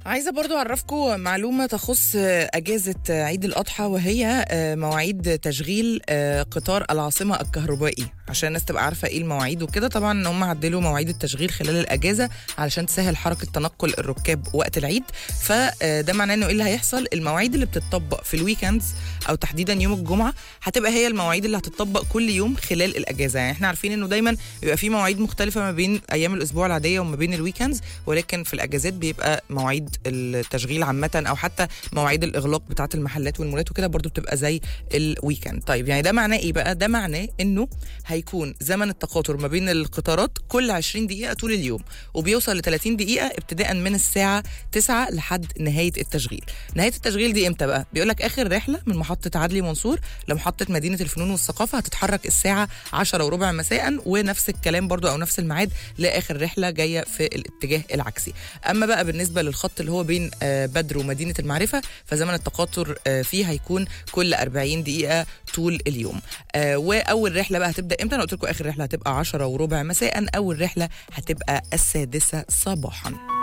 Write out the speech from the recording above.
عايزة برضو أعرفكم معلومة تخص أجازة عيد الأضحى وهي مواعيد تشغيل قطار العاصمة الكهربائي عشان الناس تبقى عارفة إيه المواعيد وكده طبعا هم عدلوا مواعيد التشغيل خلال الأجازة علشان تسهل حركة تنقل الركاب وقت العيد فده معناه إنه إيه اللي هيحصل المواعيد اللي بتطبق في الويكندز أو تحديدا يوم الجمعة هتبقى هي المواعيد اللي هتطبق كل يوم خلال الأجازة يعني إحنا عارفين إنه دايما بيبقى في مواعيد مختلفة ما بين أيام الأسبوع العادية وما بين الويكندز ولكن في الأجازات بيبقى مواعيد التشغيل عامة أو حتى مواعيد الإغلاق بتاعة المحلات والمولات وكده برضو بتبقى زي الويكند طيب يعني ده معناه إيه بقى ده معناه إنه هيكون زمن التقاطر ما بين القطارات كل 20 دقيقة طول اليوم وبيوصل ل 30 دقيقة ابتداء من الساعة 9 لحد نهاية التشغيل نهاية التشغيل دي إمتى بقى بيقول لك آخر رحلة من محطة عدلي منصور لمحطة مدينة الفنون والثقافة هتتحرك الساعة 10 وربع مساء ونفس الكلام برضو أو نفس الميعاد لآخر رحلة جاية في الاتجاه العكسي أما بقى بالنسبة للخط اللي هو بين بدر ومدينة المعرفة فزمن التقاطر فيه هيكون كل 40 دقيقة طول اليوم وأول رحلة بقى هتبدأ إمتى أنا قلت لكم آخر رحلة هتبقى 10 وربع مساء أول رحلة هتبقى السادسة صباحاً